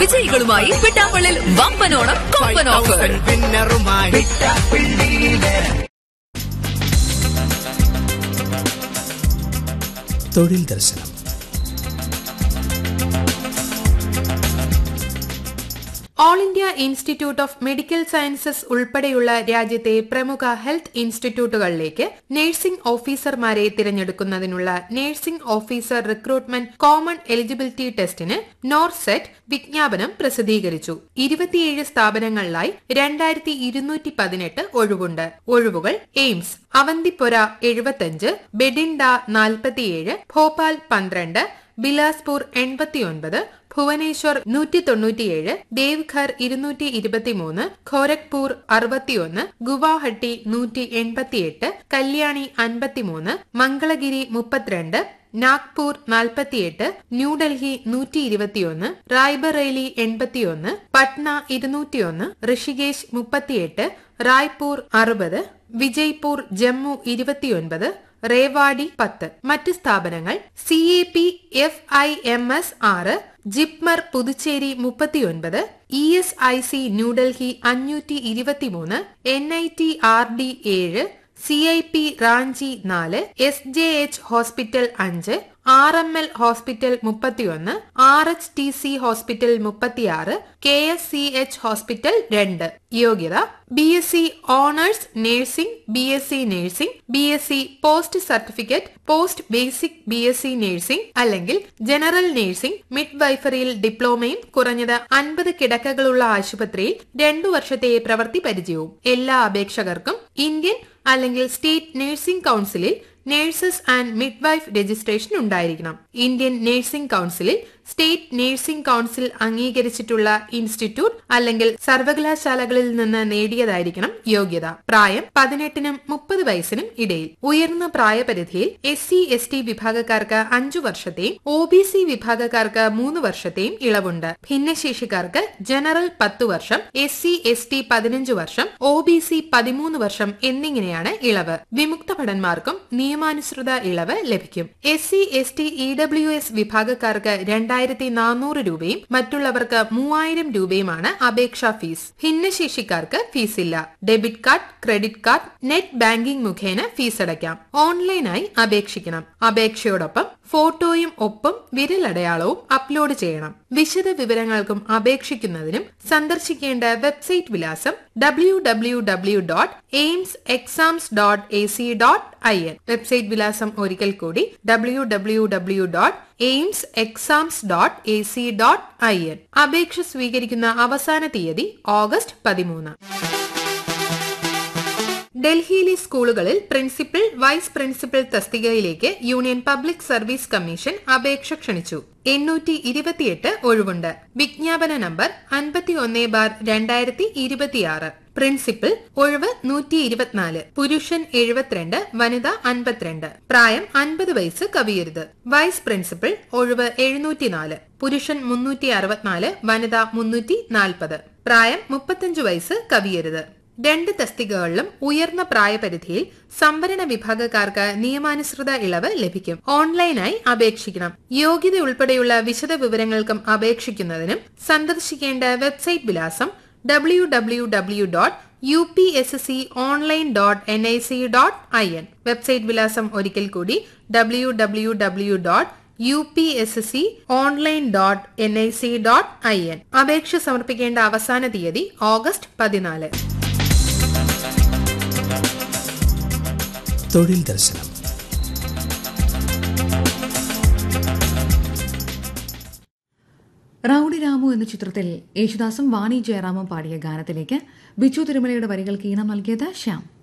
വിജയികളുമായി പിട്ടാപ്പള്ളിൽ വമ്പനോണം കൊമ്പൻ ഓഫർ വിന്നറുമായി തൊഴിൽ ദർശനം all India institute of medical sciences ഉൾപ്പെടെയുള്ള രാജ്യത്തെ പ്രമുഖ ഹെൽത്ത് ഇൻസ്റ്റിറ്റ്യൂട്ടുകളിലേക്ക് നഴ്സിംഗ് ഓഫീസർമാരെ തിരഞ്ഞെടുക്കുന്നതിനുള്ള nursing officer recruitment common eligibility ടെസ്റ്റിന് നോർസെറ്റ് വിജ്ഞാപനം പ്രസിദ്ധീകരിച്ചു ഇരുപത്തിയേഴ് സ്ഥാപനങ്ങളിലായി രണ്ടായിരത്തി ഇരുന്നൂറ്റി പതിനെട്ട് ഒഴിവുണ്ട് ഒഴിവുകൾ എയിംസ് അവന്തിപ്പുര എഴുപത്തഞ്ച് ബെഡിൻഡ നാൽപ്പത്തിയേഴ് ഭോപ്പാൽ പന്ത്രണ്ട് ബിലാസ്പൂർ എൺപത്തിയൊൻപത് ഭുവനേശ്വർ നൂറ്റി തൊണ്ണൂറ്റിയേഴ് ദേവ്ഘർ ഇരുന്നൂറ്റി ഇരുപത്തിമൂന്ന് ഖോരഗ്പൂർ അറുപത്തിയൊന്ന് ഗുവാഹട്ടി നൂറ്റി എൺപത്തിയെട്ട് കല്യാണി അൻപത്തിമൂന്ന് മംഗളഗിരി മുപ്പത്തിരണ്ട് നാഗ്പൂർ നാൽപ്പത്തിയെട്ട് ന്യൂഡൽഹി നൂറ്റി ഇരുപത്തിയൊന്ന് റായ്ബറേലി എൺപത്തിയൊന്ന് പട്ന ഇരുന്നൂറ്റിയൊന്ന് ഋഷികേശ് മുപ്പത്തിയെട്ട് റായ്പൂർ അറുപത് വിജയ്പൂർ ജമ്മു ഇരുപത്തിയൊൻപത് റേവാടി പത്ത് മറ്റ് സ്ഥാപനങ്ങൾ C A P F I M S ആറ് ജിപ്മർ പുതുച്ചേരി മുപ്പത്തിയൊൻപത് E S I C New Delhi അഞ്ഞൂറ്റി ഇരുപത്തിമൂന്ന് N I T R D ഏഴ് സി ഐ പി റാഞ്ചി നാല് എസ് ജെ എച്ച് ഹോസ്പിറ്റൽ അഞ്ച് ആർ എം എൽ ഹോസ്പിറ്റൽ മുപ്പത്തിയൊന്ന് R H T C hospital മുപ്പത്തിയാറ് K S C H hospital രണ്ട് യോഗ്യത B S C honours nursing B S C nursing B S C post certificate post basic B S C nursing അല്ലെങ്കിൽ general nursing മിഡ് വൈഫറിയിൽ ഡിപ്ലോമയും കുറഞ്ഞത് അൻപത് കിടക്കകളുള്ള ആശുപത്രിയിൽ രണ്ടു വർഷത്തെ പ്രവൃത്തി പരിചയവും എല്ലാ അപേക്ഷകർക്കും ഇന്ത്യൻ അല്ലെങ്കിൽ സ്റ്റേറ്റ് നഴ്സിംഗ് കൌൺസിലിൽ നഴ്സസ് ആൻഡ് മിഡ്വൈഫ് രജിസ്ട്രേഷൻ ഉണ്ടായിരിക്കണം ഇന്ത്യൻ നഴ്സിംഗ് കൌൺസിലിൽ സ്റ്റേറ്റ് നഴ്സിംഗ് കൌൺസിൽ അംഗീകരിച്ചിട്ടുള്ള ഇൻസ്റ്റിറ്റ്യൂട്ട് അല്ലെങ്കിൽ സർവകലാശാലകളിൽ നിന്ന് നേടിയതായിരിക്കണം യോഗ്യത പ്രായം പതിനെട്ടിനും മുപ്പത് വയസ്സിനും ഇടയിൽ ഉയർന്ന പ്രായപരിധിയിൽ എസ് സി എസ് ടി വിഭാഗക്കാർക്ക് അഞ്ചു വർഷത്തെയും ഒ ബി സി വിഭാഗക്കാർക്ക് മൂന്ന് വർഷത്തെയും ഇളവുണ്ട് ഭിന്നശേഷിക്കാർക്ക് ജനറൽ പത്തു വർഷം എസ് സി എസ് ടി പതിനഞ്ച് വർഷം ഒ ബി സി പതിമൂന്ന് വർഷം എന്നിങ്ങനെയാണ് ഇളവ് വിമുക്ത ഭടന്മാർക്കും നിയമാനുസൃത ഇളവ് ലഭിക്കും S C S T E W S വിഭാഗക്കാർക്ക് രണ്ടായിരത്തി നാനൂറ് രൂപയും മറ്റുള്ളവർക്ക് മൂവായിരം രൂപയുമാണ് അപേക്ഷാ ഫീസ് ഭിന്നശേഷിക്കാർക്ക് ഫീസില്ല debit card credit card net banking മുഖേന ഫീസ് അടയ്ക്കാം ഓൺലൈനായി അപേക്ഷിക്കണം അപേക്ഷയോടൊപ്പം ഫോട്ടോയും ഒപ്പം വിരലടയാളവും അപ്ലോഡ് ചെയ്യണം വിശദ വിവരങ്ങൾക്കും അപേക്ഷിക്കുന്നതിനും സന്ദർശിക്കേണ്ട വെബ്സൈറ്റ് വിലാസം W W W dot AIIMS exams dot A C dot I N website വിലാസം ഒരിക്കൽ കൂടി W W W dot AIIMS exams dot A C dot I N അപേക്ഷ സ്വീകരിക്കുന്ന അവസാന തീയതി ഓഗസ്റ്റ് പതിമൂന്ന് ഡൽഹിയിലെ സ്കൂളുകളിൽ പ്രിൻസിപ്പൽ വൈസ് പ്രിൻസിപ്പൽ തസ്തികയിലേക്ക് യൂണിയൻ പബ്ലിക് സർവീസ് കമ്മീഷൻ അപേക്ഷ ക്ഷണിച്ചു എണ്ണൂറ്റി ഇരുപത്തിയെട്ട് ഒഴിവുണ്ട് വിജ്ഞാപന നമ്പർ അൻപത്തി ഒന്ന് ബാർ രണ്ടായിരത്തി ഇരുപത്തിയാറ് പ്രിൻസിപ്പൽ ഒഴിവ് നൂറ്റി ഇരുപത്തിനാല് പുരുഷൻ എഴുപത്തിരണ്ട് വനിത അൻപത്തിരണ്ട് പ്രായം അൻപത് വയസ്സ് കവിയരുത് വൈസ് പ്രിൻസിപ്പൽ ഒഴിവ് എഴുന്നൂറ്റിനാല് പുരുഷൻ മുന്നൂറ്റി അറുപത്തിനാല് വനിത മുന്നൂറ്റി നാൽപ്പത് പ്രായം മുപ്പത്തഞ്ച് വയസ്സ് കവിയരുത് രണ്ട് തസ്തികകളിലും ഉയർന്ന പ്രായപരിധിയിൽ സംവരണ വിഭാഗക്കാർക്ക് നിയമാനുസൃത ഇളവ് ലഭിക്കും ഓൺലൈനായി അപേക്ഷിക്കണം യോഗ്യത ഉൾപ്പെടെയുള്ള വിശദ വിവരങ്ങൾക്കും അപേക്ഷിക്കുന്നതിനും സന്ദർശിക്കേണ്ട വെബ്സൈറ്റ് വിലാസം W W W dot U P S C online dot N I C dot I N website വിലാസം ഒരിക്കൽ കൂടി W W W dot U P S C online dot N I C dot I N അപേക്ഷ സമർപ്പിക്കേണ്ട അവസാന തീയതി August പതിനാല് തൊഴിൽ ദർശനം റൌഡി രാമു എന്ന ചിത്രത്തിൽ യേശുദാസും വാണി ജയറാമും പാടിയ ഗാനത്തിലേക്ക് ബിച്ചു തിരുമലയുടെ വരികൾക്ക് ഈണം നൽകിയത് ശ്യാം